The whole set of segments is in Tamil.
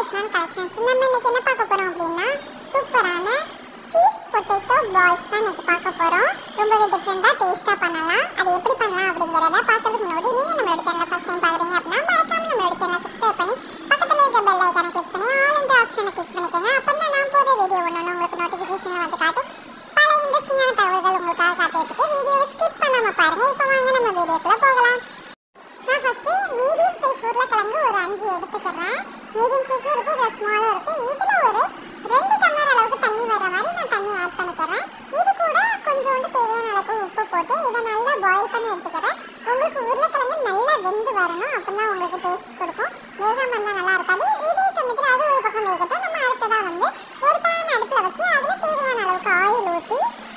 யஷ்வந்த் கலெக்ஷன்ஸ் நம்ம இன்னைக்கு என்ன பார்க்க போறோம் அப்படின்னா சூப்பரான சீஸ் பொட்டேட்டோ பால்ஸ் தான் இன்னைக்கு பார்க்க போறோம் ரொம்பவே டிஃப்ரெண்டா டேஸ்டா பண்ணலாம் அது எப்படி பண்ணலாம் அப்படிங்கறத பார்க்கறதுக்கு முன்னாடி நீங்க நம்மளோட சேனலை ஃபர்ஸ்ட் டைம் பார்க்குறீங்க அப்படின்னா மறக்காம நம்மளோட சேனலை சப்ஸ்கிரைப் பண்ணி பக்கத்துல இருக்க பெல் ஐகானை கிளிக் பண்ணி ஆல் என்ற ஆப்ஷனை கிளிக் பண்ணிக்கோங்க அப்பதான் நான் போடுற வீடியோ ஒன்று உங்களுக்கு நோட்டிஃபிகேஷன் வந்து காட்டும் பல இன்ட்ரெஸ்டிங்கான தகவல்கள் உங்களுக்காக காத்து வச்சுட்டு வீடியோ ஸ்கிப் பண்ணாம பாருங்க இப்போ வாங்க நம்ம வீடியோக்குள்ள போகலாம் நான் ஃபர்ஸ்ட் மீடியம் சைஸ் உருளைக்கிழங்கு ஒரு அஞ்சு எடுத்துக்கிறேன் மீடியம் சைஸும் இருக்கு இது ஸ்மாலும் இருக்கு இதுல ஒரு ரெண்டு டம்ளர் அளவுக்கு தண்ணி வர மாதிரி நான் தண்ணி ஆட் பண்ணிக்கிறேன் இது கூட கொஞ்சோண்டு தேவையான அளவுக்கு உப்பு போட்டு இதை நல்லா பாயில் பண்ணி எடுத்துக்கிறேன் உங்களுக்கு உருளைக்கிழங்கு நல்லா வெந்து வரணும் அப்பதான் உங்களுக்கு டேஸ்ட் கொடுக்கும் வேகாம இருந்தால் நல்லா இருக்காது இதே சமயத்தில் அது ஒரு பக்கம் வேகட்டும் நம்ம அடுத்ததா வந்து ஒரு பேன் அடுப்பில் வச்சு அதில் தேவையான அளவுக்கு ஆயில் ஊற்றி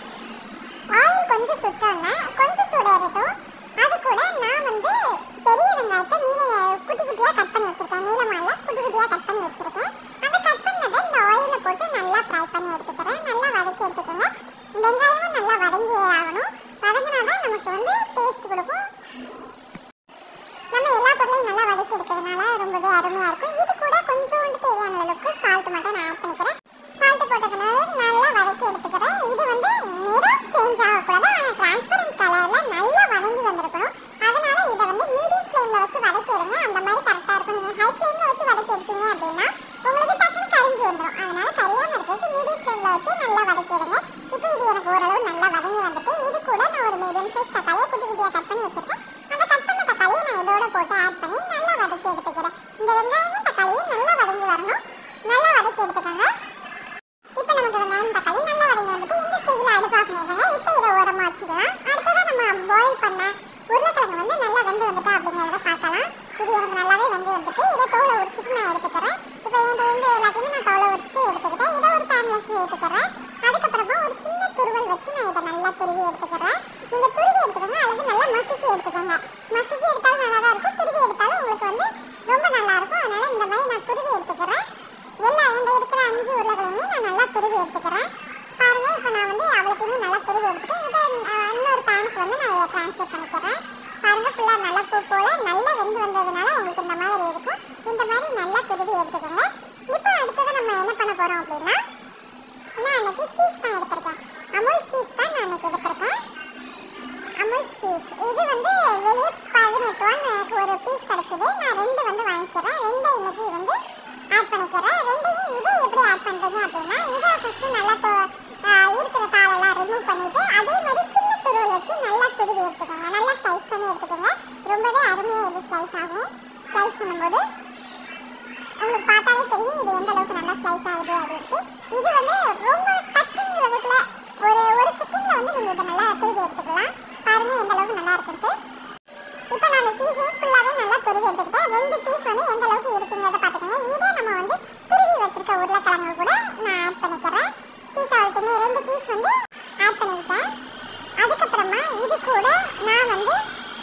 ஆயில் கொஞ்சம் சுட்டோன்னா கொஞ்சம் சூடேறட்டும் அது கூட நான் வந்து பெரிய வெங்காயத்தை நீல குட்டி குட்டியாக கட் பண்ணி வச்சிருக்கேன் நீளமால குட்டி குட்டியாக கட் பண்ணி வச்சிருக்கேன் அந்த கட் பண்ணதை இந்த ஆயிலில் போட்டு நல்லா ஃப்ரை பண்ணி எடுத்துக்கிறேன் நல்லா வதக்கி எடுத்துக்கோங்க வெங்காயமும் நல்லா வதங்கி ஆகணும் வதங்கினா தான் நமக்கு வந்து டேஸ்ட் கொடுக்கும் நம்ம எல்லா பொருளையும் நல்லா வதக்கி எடுக்கிறதுனால ரொம்பவே அருமையாக இருக்கும் இது கூட கொஞ்சோண்டு தேவையான அளவுக்கு சால்ட் மட்டும் நான் ஆட் பண்ணிக்கிறேன் சால்ட் போட்டதுனால நல்லா வதக்கி எடுத்துக்கிறேன் இது வந்து நிறம் சேஞ்ச் ஆகக்கூடாது ஆனால் டிரான்ஸ்பரண்ட் கலரில் நல்லா வதங்கி வந்திருக்கணும் அதனால இதை வந்து மீடியம் ஃப்ளேமில் வச்சு வதக்கி எடுங்க அந்த மாதிரி கரெக்டாக இருக்கும் நீங்கள் ஹை ஃப்ளேமில் வச்சு வதக்கி எடுத்தீங்க அப்படின்னா உங்களுக்கு டக்குன்னு கரிஞ்சு வந்துடும் அதனால கரையாமல் இருக்கிறதுக்கு மீடியம் ஃப்ளேமில் வச்சு நல்லா வதக்கி எடுங்க இப்போ இது எனக்கு ஓரளவு நல்லா வதங்கி வந்துட்டு இது கூட நான் ஒரு மீடியம் சைஸ் தக்காளியை குட்டி குட்டியாக கட் பண்ணி வச்சிருக்கேன் அந்த கட் பண்ண தக்காளியை நான் இதோட போட்டு ஆட் பண்ணி நல்லா வதக்கி எடுத்துக்கிறேன் இந்த வெங்காயமும் தக்காளியும் நல்லா வதங்கி வரணும் நல்லா வதக்கி எடுத்துக்கோங்க இப்போ நமக்கு வெங்காயம் தக்காளி நல்லா வதங்கி வந்துட்டு இந்த ஸ்டேஜில் அடுப்பு ஆஃப் பண்ணிடுங்க இப்போ இதை ஓரமாக வச்சுக்கலாம் அடுத்ததாக நம்ம பாயில் பண்ண உருளைக்கிழங்கு வந்து நல்லா வெந்து வந்துட்டா அப்படிங்கிறத பார்க்கலாம் இது எனக்கு நல்லாவே வெந்து வந்துட்டு இதை தோலை உரிச்சிட்டு நான் எடுத்துக்கிறேன் இப்போ என்கிட்ட இருந்து எல்லாத்தையுமே நான் தோலை உரிச்சிட்டு எடுத்துக்கிட்டேன் இதை ஒரு பேனில் சேர்த்துக்கிறேன் அதுக்கப்புறமா ஒரு சின்ன துருவல் வச்சு நான் இதை நல்லா துருவி எடுத்துக்கிறேன் நீங்கள் துருவி எடுத்துக்கோங்க அல்லது நல்லா மசிச்சு எடுத்துக்கோங்க மசிச்சு எடுத்தாலும் நல்லா தான் இருக்கும் துருவி எடுத்தாலும் உங்களுக்கு வந்து ரொம்ப நல்லா இருக்கும் அதனால இந்த மாதிரி நான் துருவி எடுத்துக்கிறேன் எல்லா என்கிட்ட இருக்கிற அஞ்சு உருளைகளையுமே நான் நல்லா துருவி எடுத்துக்கிறேன் பாருங்க இப்போ நான் வந்து அவ்வளோத்தையுமே நல்லா துருவி எடுத்துட்டேன் இதை அஹ், இன்னொரு பேனுக்கு வந்து நான் இதை ட்ரான்ஸ்ஃபர் பண்ணிக்கிறேன் பாருங்க ஃபுல்லாக நல்லா பூ போல நல்லா வெந்து வந்ததுனால உங்களுக்கு இந்த மாதிரி இருக்கும் இந்த மாதிரி நல்லா துருவி எடுத்துக்கோங்க இப்போ அடுத்தது நம்ம என்ன பண்ண போகிறோம் அப்படின்னா நான் அன்னைக்கு சீஸ் தான் எடுத்திருக்கேன் அமுல் சீஸ் தான் நான் அன்னைக்கு எடுத்திருக்கேன் அமுல் சீஸ் இது வந்து வெளியே பதினெட்டு ரூபா எனக்கு ஒரு பீஸ் கிடச்சிது நான் ரெண்டு வந்து வாங்கிக்கிறேன் ரெண்டு இன்னைக்கு வந்து ஆட் பண்ணிக்கிறேன் ரெண்டையும் இதை எப்படி ஆட் பண்ணுறீங்க அப்படின்னா இதை ஃபஸ்ட்டு நல்லா தொ ஆஹ் இருக்கிற தாளெல்லாம் ரிமூவ் பண்ணிவிட்டு அதே மாதிரி சின்ன துருவல் வச்சு நல்லா துருவி எடுத்துக்கோங்க நல்லா ஸ்லைஸ் பண்ணி எடுத்துக்கோங்க ரொம்பவே அருமையாக இது ஸ்லைஸ் ஆகும் ஸ்லைஸ் பண்ணும்போது உங்களுக்கு பார்த்தாலே தெரியும் இது எந்த அளவுக்கு நல்லா ஸ்லைஸ் ஆகுது அப்படின்ட்டு இது வந்து ரொம்ப டக்குன்னு விதத்தில் ஒரு ஒரு செகண்டில் வந்து நீங்கள் இதை நல்லா துருவி எடுத்துக்கலாம் பாருங்கள் எந்த அளவுக்கு நல்லா இருக்குன்ட்டு இப்போ நான் அந்த சீஸையும் ஃபுல்லாகவே நல்லா துருவி எடுத்துக்கிட்டேன் ரெண்டு சீஸ் வந்து எந்த அளவுக்கு இருக்குங்கிறத பார்த்துக்கோங்க இதே நம்ம வந்து துருவி வச்சிருக்க உருளைக்கிழங்கு கூட நான் ஆட் பண்ணிக்கிறேன் சீஸ் அவ்வளோத்தையுமே ரெண்டு சீஸ் வந்து ஆட் பண்ணிக்கிட்டேன் அதுக்கப்புறமா இது கூட நான் வந்து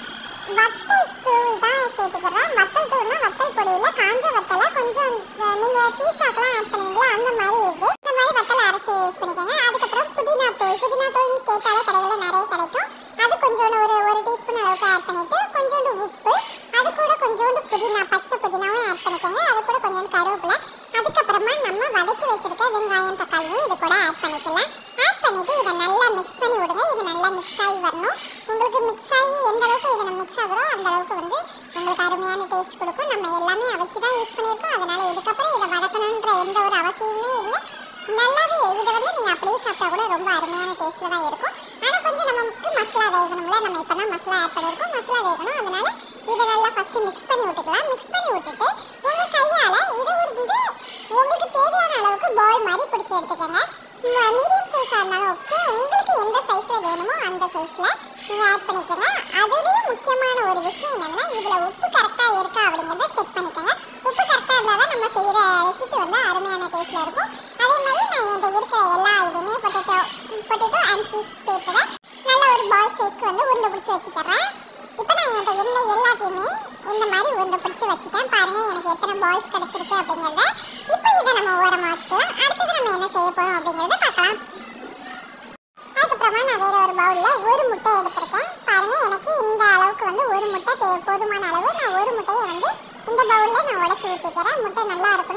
வத்தல் தூள் தான் சேர்த்துக்கிறேன் வத்தல் தூள்னா வத்தல் பொடியில் காஞ்ச வத்தலை கொஞ்சம் அஹ், நீங்க பீஸாக்கெல்லாம் ஆட் பண்ணுவீங்களா அந்த மாதிரி இருக்கு இந்த மாதிரி வத்தலை அரைச்சி யூஸ் பண்ணிக்கோங்க அதுக்கப்புறம் புதினா தூள் புதினா தூள் கேட்டாலே கடைகளில் நிறைய கிடைக்கும் அது கொஞ்சோண்டு ஒரு ஒரு டீஸ்பூன் அளவுக்கு ஆட் பண்ணிட்டு கொஞ்சோண்டு உப்பு அது கூட கொஞ்சோண்டு புதினா பச்சை புதினாவும் ஆட் பண்ணிக்கோங்க அது கூட கொஞ்சோண்டு கருவேப்பிலை அதுக்கப்புறமா நம்ம வதக்கி வச்சிருக்க வெங்காயம் தக்காளியும் இது கூட ஆட் பண்ணிக்கலாம் ஆட் பண்ணிட்டு இதை நல்லா மிக்ஸ் பண்ணி விடுங்க இது நல்லா மிக்ஸ் ஆகி வரணும் உங்களுக்கு மிக்ஸ் ஆகி எந்த அளவுக்கு இது மிக்ஸ் ஆகுதோ அந்த அளவுக்கு வந்து உங்களுக்கு அருமையான டேஸ்ட் கொடுக்கும் நம்ம எல்லாமே அரைச்சி தான் யூஸ் பண்ணியிருக்கோம் அதனால இதுக்கப்புறம் இதை வதக்கணுன்ற எந்த ஒரு அவசியமே இல்லை நல்லாவே இதை வந்து நீங்கள் அப்படியே சாப்பிட்டா கூட ரொம்ப அருமையான டேஸ்ட்டில் தான் இருக்கும் ஆனால் கொஞ்சம் நமக்கு மசாலா வேகணும்ல நம்ம இப்போ தான் மசாலா ஆட் பண்ணியிருக்கோம் மசாலா வேகணும் அதனால இதை நல்லா ஃபஸ்ட்டு மிக்ஸ் பண்ணி விட்டுக்கலாம் மிக்ஸ் பண்ணி விட்டுட்டு உங்கள் கையால் இதை ஒரு வந்து உங்களுக்கு தேவையான அளவுக்கு பால் மாதிரி பிடிச்சி எடுத்துக்கோங்க மீடியம் சைஸாக இருந்தாலும் ஓகே உங்களுக்கு எந்த சைஸில் வேணுமோ அந்த சைஸில் நீங்கள் ஆட் பண்ணிக்கோங்க அதுலேயும் முக்கியமான ஒரு விஷயம் என்னன்னா இதில் உப்பு கரெக்டாக இருக்கா அப்படிங்கிறத செக் பண்ணிக்கோங்க உப்பு கரெக்டாக இருந்தால் தான் நம்ம செய்கிற ரெசிபி வந்து அருமையான டேஸ்ட்டில் இருக்கும் அதே மாதிரி நான் என்கிட்ட இருக்கிற எல்லா இதுவுமே பொட்டேட்டோ பொட்டேட்டோ அண்ட் சீஸ் சேர்த்துறேன் நல்ல ஒரு பால் ஷேப்க்கு வந்து உருண்டை பிடிச்சி வச்சுக்கிறேன் இப்போ நான் என்கிட்ட இருந்த எல்லாத்தையுமே இந்த மாதிரி உருண்டை பிடிச்சி வச்சுட்டேன் பாருங்க எனக்கு எத்தனை பால்ஸ் கிடைச்சிருக்கு அப்படிங்கிறத இப்போ இதை நம்ம ஓரமாக வச்சுக்கலாம் அடுத்தது நம்ம என்ன செய்ய போகிறோம் அப்படிங்கிறத பார்க்கலாம் அதுக்கப்புறமா நான் வேற ஒரு பவுலில் ஒரு முட்டை எடுத்திருக்கேன் பாருங்க எனக்கு இந்த அளவுக்கு வந்து ஒரு முட்டை தேவை போதுமான அளவு நான் ஒரு முட்டையை வந்து இந்த பவுலில் நான் உடச்சி ஊற்றிக்கிறேன் முட்டை நல்லா இருக்கணும்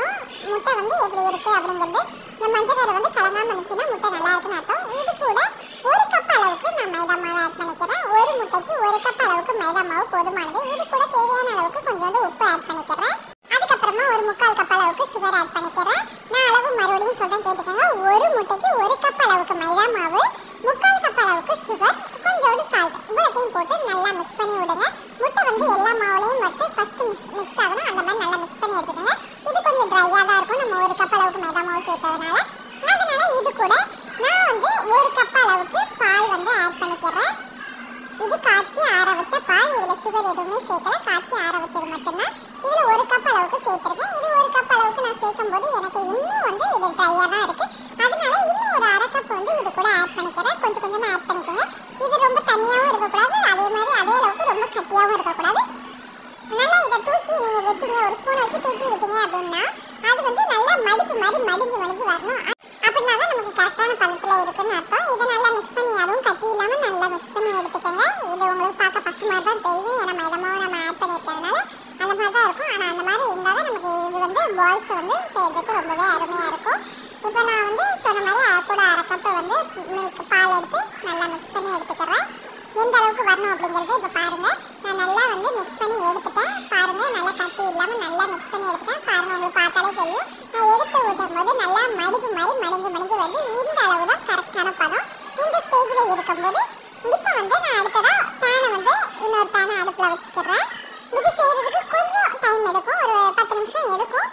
முட்டை வந்து எப்படி இருக்கு அப்படிங்கிறது இந்த மஞ்சள் கரு வந்து கலங்காம இருந்துச்சுன்னா முட்டை நல்லா இருக்குன்னு அர்த்தம் இது கூட ஒரு கப் அளவுக்கு நான் மைதா மாவு ஆட் பண்ணிக்கிறேன் ஒரு முட்டைக்கு ஒரு கப் அளவுக்கு மைதா மாவு போதுமானது இது கூட தேவையான அளவுக்கு கொஞ்சோண்டு உப்பு ஆட் பண்ணிக்கிறேன் அதுக்கப்புறமா ஒரு முக்கால் கப் அளவுக்கு சுகர் ஆட் பண்ணிக்கிறேன் நான் அளவு மறுபடியும் சொல்றேன் கேட்டுக்கோங்க ஒரு முட்டைக்கு ஒரு கப் அளவுக்கு மைதா மாவு முக்கால் கப் அளவுக்கு சுகர் கொஞ்சோண்டு சால்ட் இவ்வளோத்தையும் போட்டு நல்லா மிக்ஸ் பண்ணி விடுங்க முட்டை வந்து எல்லா மாவுலையும் மட்டும் ஃபர்ஸ்ட் மிக்ஸ் ஆகணும் அந்த மாதிரி நல்லா மிக்ஸ் பண்ணி எடுத்துக்கோங்க இது கொஞ்சம் ட்ரையாக தான் இருக்கும் நம்ம ஒரு கப் அளவுக்கு மைதா மாவு சேர்த்ததுனால அதனால இது கூட நான் வந்து ஒரு கப் அளவுக்கு பால் வந்து ஆட் பண்ணிக்கிறேன் இது காய்ச்சி ஆற வச்ச பால் இதுல சுகர் எதுவுமே சேர்க்கல காய்ச்சி ஆற வச்சது மட்டும்தான் இதுல ஒரு கப் அளவுக்கு சேர்த்திருக்கேன் இது ஒரு கப் அளவுக்கு நான் சேர்க்கும் போது எனக்கு இன்னும் வந்து இது ட்ரையா தான் இருக்கு அதனால இன்னும் ஒரு அரை கப் வந்து இது கூட ஆட் பண்ணிக்கிறேன் கொஞ்சம் கொஞ்சமா ஆட் பண்ணிக்கோங்க இது ரொம்ப தண்ணியாவும் இருக்கக்கூடாது அதே மாதிரி அதே அளவுக்கு ரொம்ப கட்டியாவும் இருக்கக்கூடாது நல்லா இதை தூக்கி நீங்க வெட்டீங்க ஒரு ஸ்பூன் வச்சு தூக்கி விட்டீங்க அப்படின்னா அது வந்து நல்லா மடிப்பு மாதிரி மடிஞ்சு மடிஞ்சு வரணும் அ- அப்படின்னா தான் நமக்கு கரெக்டான பதத்துல இருக்குன்னு அர்த்தம் இதை நல்லா மிக்ஸ் பண்ணி அதுவும் கட்டி இல்லாம நல்லா மிக்ஸ் பண்ணி எடுத்துக்கோங்க இது உங்களுக்கு பார்க்க பசு மாதிரி தான் தெரியும் ஏன்னா மைதமாவும் நம்ம ஆட் பண்ணிருக்கிறதுனால அந்த மாதிரி தான் இருக்கும் ஆனா அந்த மாதிரி இருந்தால் தான் நமக்கு இது வந்து பால்ஸ் வந்து செய்யறதுக்கு ரொம்பவே அருமையா இருக்கும் இப்போ நான் வந்து சொன்ன மாதிரி அரை கூட அரை கப்பு வந்து மில்க் பால் எடுத்து நல்லா மிக்ஸ் பண்ணி எடுத்துக்கிறேன் எந்த அளவுக்கு வரணும் அப்படிங்கறத இப்போ பாருங்க நான் நல்லா வந்து மிக்ஸ் பண்ணி எடுத்துட்டேன் பாருங்க நல்லா கட்டி இல்லாம நல்லா மிக்ஸ் பண்ணி எடுத்துட்டேன் பாருங்க உங்களுக்கு பார்த்தாலே தெரியும் நான் எடுத்து ஊற்றும் போது நல்லா மடிப்பு மாதிரி மடிஞ்சு மடிஞ்சு வந்து இந்த அளவு தான் கரெக்டான பதம் இந்த ஸ்டேஜில் இருக்கும்போது இப்போ வந்து நான் அடுத்ததா பேனை வந்து இன்னொரு பேனை அடுப்பில் வச்சுக்கிறேன் இது செய்யறதுக்கு கொஞ்சம் டைம் எடுக்கும் ஒரு பத்து நிமிஷம் எடுக்கும்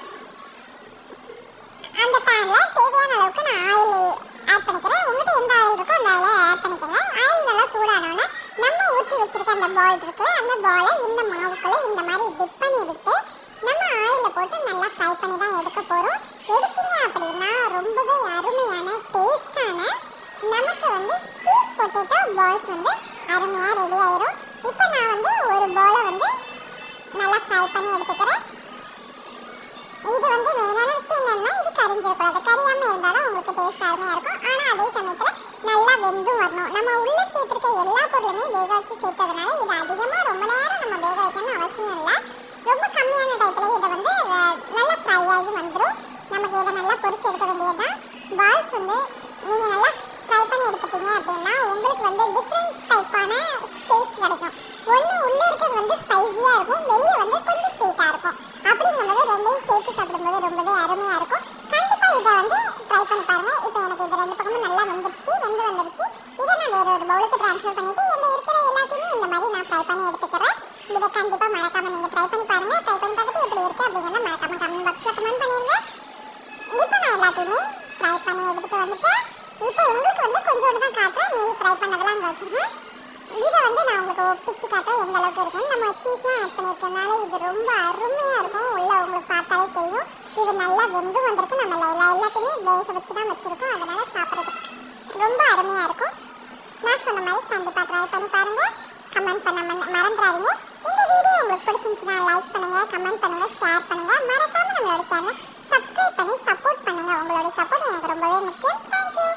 அந்த பேன்ல தேவையான அளவுக்கு நான் ஆயில் ஆட் பண்ணிக்கிறேன் உங்ககிட்ட எந்த ஆயில் இருக்கோ அந்த ஆயிலை ஆட் பண்ணிக்கோங்க ஆயில் நல்லா சூடானோன்னா நம்ம ஊற்றி வச்சிருக்க அந்த பால் இருக்குல்ல அந்த பாலை இந்த மாவுக்குள்ள இந்த மாதிரி டிப் பண்ணி விட்டு நம்ம ஆயிலில் போட்டு நல்லா ஃப்ரை பண்ணி தான் எடுக்க போகிறோம் எடுத்தீங்க அப்படின்னா ரொம்பவே அருமையான டேஸ்டான நமக்கு வந்து சீஸ் பொட்டேட்டோ பால்ஸ் வந்து அருமையாக ரெடி ஆயிரும் இப்போ நான் வந்து ஒரு பாலை வந்து நல்லா ஃப்ரை பண்ணி எடுத்துக்கிறேன் இது வந்து மெயினான விஷயம் என்னன்னா இது கரிஞ்சிடக்கூடாது கரியாம இருந்தா தான் உங்களுக்கு டேஸ்ட் அருமையா இருக்கும் ஆனா அதே சமயத்துல நல்லா வெந்தும் வரணும் நம்ம உள்ள சேர்த்திருக்க எல்லா பொருளுமே வேக வச்சு சேர்த்ததுனால இது அதிகமா ரொம்ப நேரம் நம்ம வேக வைக்கணும்னு அவசியம் இல்லை ரொம்ப கம்மியான டயத்துல இதை வந்து அஹ், நல்லா ஃப்ரை ஆகி வந்துடும் நமக்கு இதை நல்லா பொரிச்சு எடுக்க வேண்டியதுதான் பால்ஸ் வந்து நீங்க நல்லா ஃப்ரை பண்ணி எடுத்துட்டீங்க அப்படின்னா உங்களுக்கு வந்து டிஃப்ரெண்ட் டைப்பான டேஸ்ட் கிடைக்கும் ஒன்று உள்ள இருக்கிறது வந்து ஸ்பைசியா இருக்கும் வெளியே வந்து கொஞ்சம் ஸ்வீட்டா இருக்கும் அப்படிங்கும்போது ரெண்டையும் சேர்த்து சாப்பிடும்போது ரொம்பவே அருமையா இருக்கும் கண்டிப்பா இதை வந்து ட்ரை பண்ணி பாருங்க இப்போ எனக்கு இது ரெண்டு பக்கமும் நல்லா வந்துருச்சு வெந்து வந்துருச்சு இதை நான் வேற ஒரு பவுலுக்கு ட்ரான்ஸ்ஃபர் பண்ணிட்டு என்ன இருக்கிற எல்லாத்தையுமே இந்த மாதிரி நான் ஃப்ரை பண்ணி எடுத்துக்கிறேன் இதை கண்டிப்பா மறக்காம நீங்க ட்ரை பண்ணி பாருங்க ட்ரை பண்ணி பார்த்துட்டு எப்படி இருக்கு அப்படிங்கிறத மறக்காம கமெண்ட் பாக்ஸ்ல கமெண்ட் பண்ணிருங்க இப்போ நான் எல்லாத்தையுமே ஃப்ரை பண்ணி எடுத்துட்டு வந்துட்டேன் இப்போ உங்களுக்கு வந்து கொஞ்சோண்டு தான் காட்டுறேன் மீதி ஃப்ரை பண்ணதெல்லாம் அங்கே வச்சிருக்கேன் இதை வந்து நான் உங்களுக்கு ஒப்பிச்சு காட்டுறேன் எந்த அளவுக்கு இருக்குன்னு நம்ம சீஸ்லாம் ஆட் பண்ணியிருக்கனால இது ரொம்ப அருமையாக இருக்கும் உள்ள உங்களுக்கு பார்த்தாலே தெரியும் இது நல்லா வெந்து வந்திருக்கு நம்ம எல்லா எல்லாத்தையுமே வேக வச்சு தான் வச்சுருக்கோம் அதனால சாப்பிட்றதுக்கு ரொம்ப அருமையாக இருக்கும் நான் சொன்ன மாதிரி கண்டிப்பாக ட்ரை பண்ணி பாருங்க கமெண்ட் பண்ண மற- மறந்துடாதீங்க இந்த வீடியோ உங்களுக்கு பிடிச்சிருந்துச்சுன்னா லைக் பண்ணுங்க கமெண்ட் பண்ணுங்க ஷேர் பண்ணுங்க மறக்காம நம்மளோட சேனலை சப்ஸ்கிரைப் பண்ணி சப்போர்ட் பண்ணுங்க உங்களோட சப்போர்ட் எனக்கு ரொம்பவே முக்கியம் தேங்க்யூ